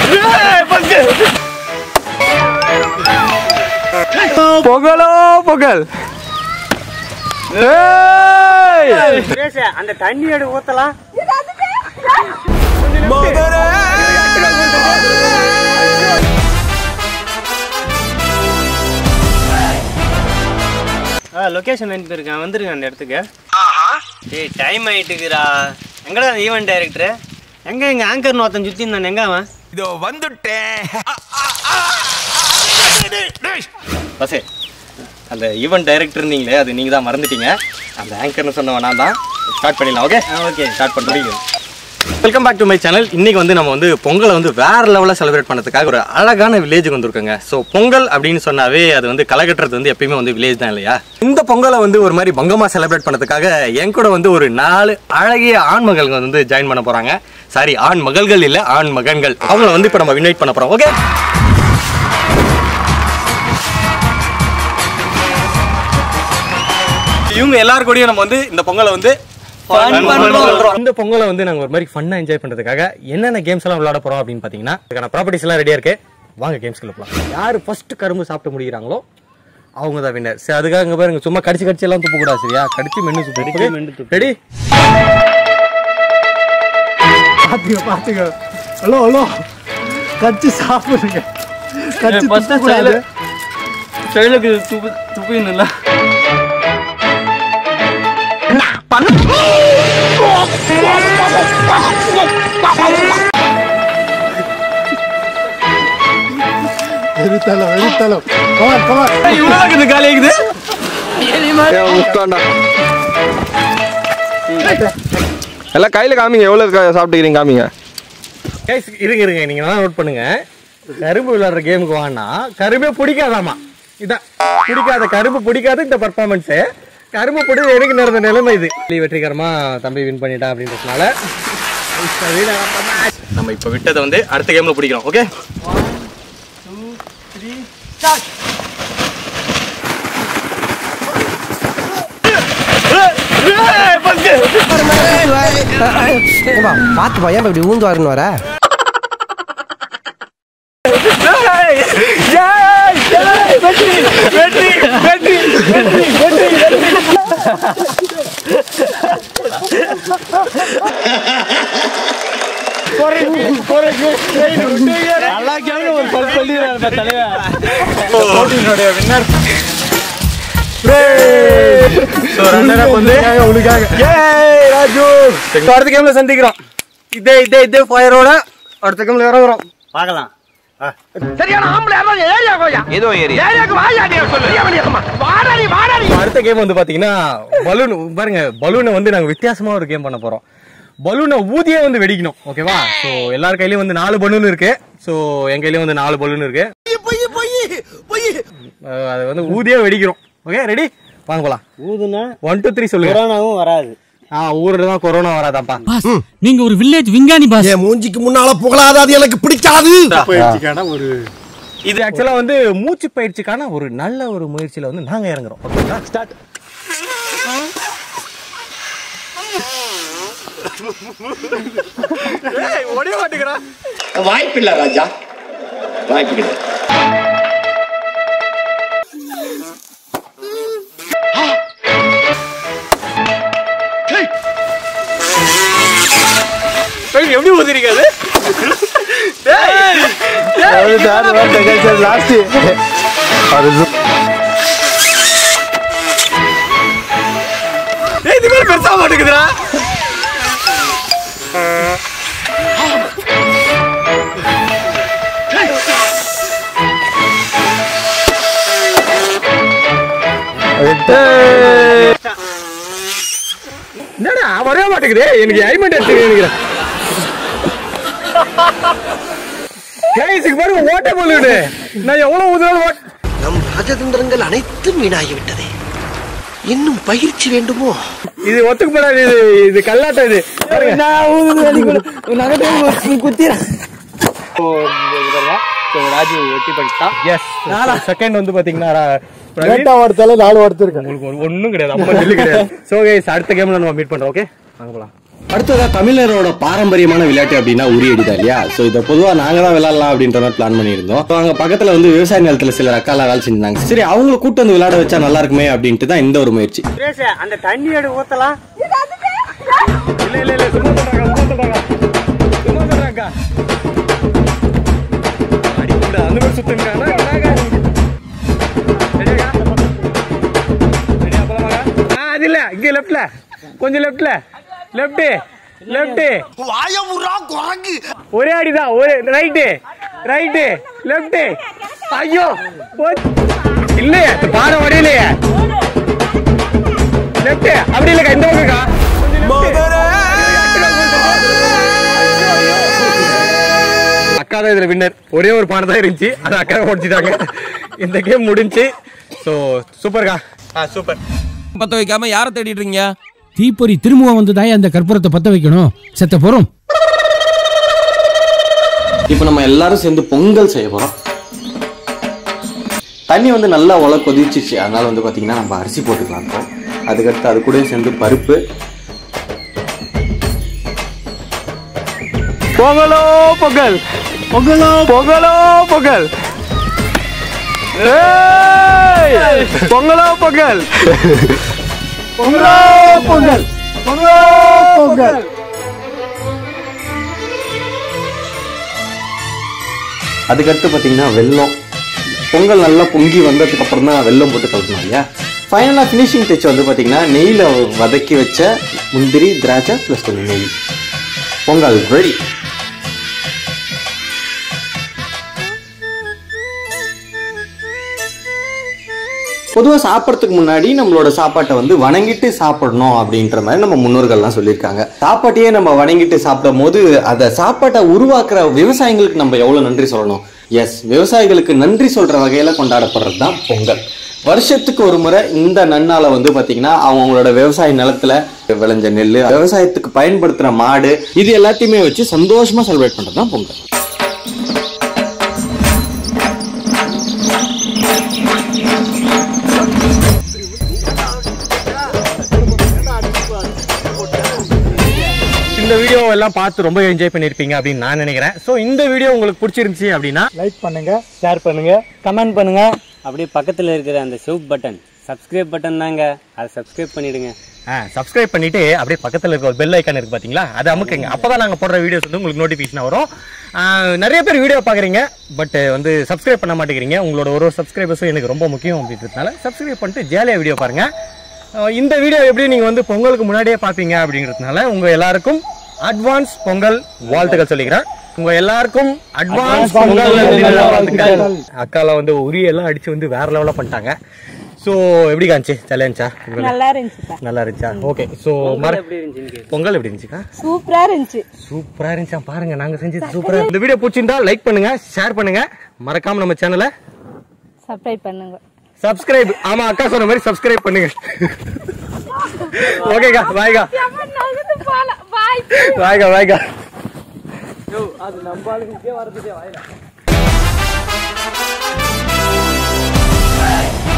பொங்கலோ பொங்கல் ஏய் சுரேஷ் அந்த தண்ணி எடு ஊத்தலாம் லொகேஷன் அனுப்பியிருக்கேன் வந்துருங்க அந்த இடத்துக்கு டேய் டைம் ஆயிட்டுக்குறா எங்கடா அந்த ஈவெண்ட் டைரக்டர் எங்க எங்க ஆங்கர்னு ஒருத்தன் சுத்தி இருந்தான் எங்க அவன் இதோ வந்துட்டேன் பசே அந்த ஈவெண்ட் டைரக்டர் நீங்களே அது நீங்கள் தான் மறந்துட்டீங்க அந்த ஆங்கர்னு சொன்னவன் நான் தான் ஸ்டார்ட் பண்ணிடலாம் ஓகே ஓகே ஸ்டார்ட் பண்ணுறீங்க welcome back to my channel இன்னைக்கு வந்து நம்ம வந்து பொங்கலை வந்து வேற லெவலில் செலிப்ரேட் பண்ணதுக்காக ஒரு அழகான வில்லேஜுக்கு வந்திருக்கோங்க ஸோ பொங்கல் அப்படின்னு சொன்னாவே அது வந்து களைகட்டுறது வந்து எப்பயுமே வந்து வில்லேஜ் தான் இல்லையா இந்த பொங்கலை வந்து ஒரு மாதிரி பங்கமாக செலிப்ரேட் பண்ணதுக்காக என் கூட வந்து ஒரு நாலு அழகிய ஆண் மகள்கள் வந்து ஜாயின் பண்ண போகிறாங்க சாரி ஆண் மகள்கள் இல்லை ஆண் மகன்கள் அவங்கள வந்து இப்போ நம்ம இன்வைட் பண்ண போகிறோம் ஓகே இவங்க எல்லாரும் கூடயும் நம்ம வந்து இந்த பொங்கலை வந்து இந்த பொங்கலை வந்து நாங்க ஒரு மாதிரி ஃபன்னா என்ஜாய் பண்றதுக்காக என்னென்ன கேம்ஸ் எல்லாம் விளையாட போறோம் அப்படின்னு பாத்தீங்கன்னா அதுக்கான ப்ராப்பர்ட்டிஸ் எல்லாம் ரெடியா இருக்கு வாங்க கேம்ஸ்க்குள்ள போலாம் யாரு ஃபர்ஸ்ட் கரும்பு சாப்பிட்டு முடிக்கிறாங்களோ அவங்க தான் வின்னர் சரி அதுக்காக இங்க பாருங்க சும்மா கடிச்சு கடிச்சு எல்லாம் துப்ப கூடாது சரியா கடிச்சு மென்னு துப்பு ரெடி பாத்துக்க பாத்துக்க ஹலோ ஹலோ கச்சி சாப்பிடுங்க கச்சி கூடாது செயலுக்கு துப்பு துப்பின்னு வெறித்தலம் வெறித்தலம் கமான் கமான் இவ்வளவு இது காலி ஆகுது எல்லாம் கையில காமிங்க எவ்வளவு க- சாப்பிட்டுக்கிறீங்க காமிங்க கைஸ் இருங்க இருங்க நீங்க நல்லா நோட் பண்ணுங்க கரும்பு விளையாடுற கேமுக்கு வானா கரும்பே பிடிக்காதாமா இதான் பிடிக்காத கரும்பு பிடிக்காத இந்த பர்ஃபார்மன்ஸ் கரும்பு பிடிச்ச எனக்கு நடந்த நிலைமை இது வெளி வெற்றிகரமா தம்பி வின் பண்ணிட்டான் அப்படின்றதுனால நம்ம இப்ப விட்டதை வந்து அடுத்த கேம்ல பிடிக்கிறோம் ஓகே பாத்துப்பா ஏன் இப்படி ஊந்து வரணும் வர அடுத்த கேம்ல சந்திக்கிறோம் இதே இதே இதே ஃபயரோட அடுத்த கேம்ல இறங்குறோம் பார்க்கலாம் ஏதோ ஏரியா அடுத்த கேம் வந்து பாத்தீங்கன்னா பலூன் பாருங்க பலூனை வந்து நாங்க வித்தியாசமா ஒரு கேம் பண்ண போறோம் பலூனை ஊதியே வந்து வெடிக்கணும் ஓகேவா சோ எல்லார் கையிலயும் வந்து நாலு பலூன் இருக்கு சோ என் கையிலயும் வந்து நாலு பலூன் இருக்கு அஹ் அது வந்து ஊதியே வெடிக்கிறோம் ஓகே ரெடி வாங்க போலாம் ஊதுனா ஒன் டூ த்ரீ சொல்லுங்க கொரோனாவும் வராது ஆ ஊர்ல தான் கொரோனா வராதாப்பா பாஸ் நீங்க ஒரு வில்லேஜ் விஞ்ஞானி பாஸ் என் மூஞ்சிக்கு முன்னால புகழாத அது எனக்கு பிடிக்காது பயிற்சிக்கான ஒரு இது ஆக்சுவலா வந்து மூச்சு பயிற்சிக்கான ஒரு நல்ல ஒரு முயற்சியில வந்து நாங்க இறங்குறோம் ஓகேங்களா ஸ்டார்ட் ஓடிய மாட்டேங்கிறா வாய்ப்பில்லை ராஜா வாய்ப்பு கிடையாது எப்படி ஊதிருக்காது லாஸ்ட் இது மாதிரி பெருசா மாட்டேங்குதுடா என்னடா வரவே மாட்டேங்குது எனக்கு ஐமெண்ட் எடுத்து நினைக்கிறேன் கைஸுக்கு பாருங்க ஓட்ட போலுடு நான் எவ்வளவு ஊதுனாலும் ஓட்ட நம் ராஜதந்திரங்கள் அனைத்தும் வீணாகிவிட்டதே இன்னும் பயிற்சி வேண்டுமோ இது ஒத்துக்கப்படாது இது இது கல்லாட்டம் இது பாருங்க ராஜு வெட்டி பண்ணிட்டான் எஸ் செகண்ட் வந்து பாத்தீங்கன்னா ரா- பிரவீன் எட்டாம் வாரத்தால நாலு வாரத்து இருக்கேன் உங்களுக்கு ஒரு ஒண்ணும் கிடையாது அப்ப சொல்லி கிடையாது சோ கைஸ் அடுத்த கேம்ல நம்ம மீட் பண்றோம் ஓகே வாங்க போலாம் அடுத்ததா தமிழரோட பாரம்பரியமான விளையாட்டு அப்படின்னா உரியடி தான் இல்லையா ஸோ இதை பொதுவாக நாங்கள் தான் விளையாடலாம் அப்படின்ற மாதிரி பிளான் பண்ணியிருந்தோம் ஸோ அங்கே பக்கத்தில் வந்து விவசாய நிலத்தில் சில அக்காலாம் வேலை செஞ்சிருந்தாங்க சரி அவங்கள கூட்டு வந்து விளையாட வச்சா நல்லா இருக்குமே அப்படின்ட்டு தான் இந்த ஒரு முயற்சி சுரேஷ் அந்த தண்ணி எடு ஊத்தலாம் இல்ல இல்ல இல்ல சும்மா சொல்றாங்க சும்மா சொல்றாங்க சும்மா சொல்றாங்க அடிக்கூட அந்த மாதிரி சுத்துங்கிறானா அது இல்ல இங்க லெஃப்ட்ல கொஞ்சம் லெஃப்ட்ல லெஃப்ட் லெஃப்ட் ஒரே அடிதான் ஒரே ரைட்டு ரைட்டு லெஃப்ட் ஐயோ போ- இல்லையே பாடம் வரையிலையே லெஃப்ட் அப்படி இல்லக்கா இந்த பக்கம்க்கா அக்கா தான் இதுல வின்னர் ஒரே ஒரு பானை தான் இருந்துச்சு அது அக்கா ஓடிச்சிட்டாங்க இந்த கேம் முடிஞ்சு ஸோ சூப்பர்க்கா ஆ சூப்பர் பத்த வைக்காம யாரை தேடிட்டு இருக்கீங்க தீப்பொறி திரும்பவும் வந்து தாய் அந்த கற்பூரத்தை பத்த வைக்கணும் செத்த போறோம் இப்போ நம்ம எல்லாரும் சேர்ந்து பொங்கல் செய்ய போறோம் தண்ணி வந்து நல்லா உல கொதிச்சிச்சு அதனால வந்து பாத்தீங்கன்னா நம்ம அரிசி போட்டுக்கலாம் இப்போ அதுக்கடுத்து அது கூட சேர்ந்து பருப்பு பொங்கலோ பொங்கல் பொங்கலோ பொங்கலோ பொங்கல் ஏய்! பொங்கலோ பொங்கல் பொங்கலோ பொங்கல் பொங்கலோ பொங்கல் அதுக்கடுத்து பார்த்தீங்கன்னா வெல்லம் பொங்கல் நல்லா பொங்கி வந்ததுக்கு அப்புறம் தான் வெல்லம் போட்டு கலக்கணும் இல்லையா ஃபைனலாக ஃபினிஷிங் டச் வந்து பார்த்தீங்கன்னா நெய்யில் வதக்கி வச்ச முந்திரி திராட்சை ப்ளஸ் கொஞ்சம் நெய் பொங்கல் ரெடி பொதுவாக சாப்பிட்றதுக்கு முன்னாடி நம்மளோட சாப்பாட்டை வந்து வணங்கிட்டு சாப்பிடணும் அப்படின்ற மாதிரி நம்ம முன்னோர்கள்லாம் சொல்லியிருக்காங்க சாப்பாட்டையே நம்ம வணங்கிட்டு சாப்பிடும் போது அதை சாப்பாட்டை உருவாக்குற விவசாயிகளுக்கு நம்ம எவ்வளோ நன்றி சொல்லணும் எஸ் விவசாயிகளுக்கு நன்றி சொல்ற வகையில கொண்டாடப்படுறது தான் பொங்கல் வருஷத்துக்கு ஒரு முறை இந்த நன்னால வந்து பாத்தீங்கன்னா அவங்களோட விவசாய நிலத்துல விளைஞ்ச நெல் விவசாயத்துக்கு பயன்படுத்துற மாடு இது எல்லாத்தையுமே வச்சு சந்தோஷமா செலிப்ரேட் பண்றது தான் பொங்கல் இந்த வீடியோ எல்லாம் பார்த்து ரொம்ப என்ஜாய் பண்ணியிருப்பீங்க அப்படின்னு நான் நினைக்கிறேன் ஸோ இந்த வீடியோ உங்களுக்கு பிடிச்சிருந்துச்சி அப்படின்னா லைக் பண்ணுங்க ஷேர் பண்ணுங்க கமெண்ட் பண்ணுங்க அப்படியே பக்கத்தில் இருக்கிற அந்த சிவப்பு பட்டன் சப்ஸ்கிரைப் பட்டன் தாங்க அதை சப்ஸ்கிரைப் பண்ணிடுங்க ஆ சப்ஸ்கிரைப் பண்ணிட்டு அப்படியே பக்கத்தில் இருக்க ஒரு பெல் ஐக்கான் இருக்கு பார்த்தீங்களா அதை அமுக்குங்க அப்போ தான் நாங்கள் போடுற வீடியோஸ் வந்து உங்களுக்கு நோட்டிஃபிகேஷன் வரும் ஆ, நிறைய பேர் வீடியோ பார்க்குறீங்க பட் வந்து சப்ஸ்கிரைப் பண்ண மாட்டேங்கிறீங்க உங்களோட ஒரு ஒரு சப்ஸ்கிரைபர்ஸும் எனக்கு ரொம்ப முக்கியம் அப்படின்றதுனால சப்ஸ்கிரைப் பண்ணிட்டு ஜாலியாக வீடியோ பாருங்க ஆ, இந்த வீடியோ எப்படி நீங்கள் வந்து பொங்கலுக்கு முன்னாடியே பார்ப்பீங்க அப்படிங்கிறதுனால உங்கள் எல்லாருக்கும் அட்வான்ஸ் பொங்கல் வாழ்த்துக்கள் சொல்லிக்கிறேன் உங்க எல்லாருக்கும் அட்வான்ஸ் பொங்கல் வாழ்த்துக்கள் அக்காலாம் வந்து உரியெல்லாம் அடிச்சு வந்து வேற லெவலில் பண்ணிட்டாங்க ஸோ எப்படி காமிச்சு ஜாலியா இருந்துச்சா நல்லா இருந்துச்சுப்பா நல்லா இருந்துச்சா ஓகே ஸோ மர எப்படி இருந்துச்சுன்னு பொங்கல் எப்படி இருந்துச்சுக்கா சூப்பரா இருந்துச்சு சூப்பரா இருந்துச்சா பாருங்க நாங்க செஞ்சது சூப்பரா இந்த வீடியோ பிடிச்சிருந்தா லைக் பண்ணுங்க ஷேர் பண்ணுங்க மறக்காம நம்ம சேனலை சப்ஸ்கிரைப் பண்ணுங்க சப்ஸ்கிரைப் ஆமா அக்கா சொன்ன மாதிரி சப்ஸ்கிரைப் பண்ணுங்க ஓகேக்கா பாய்க்கா பாய்க்கா பாய்க்கா அது நம்ம ஆளுங்களுக்கே வரதுக்கே வாயில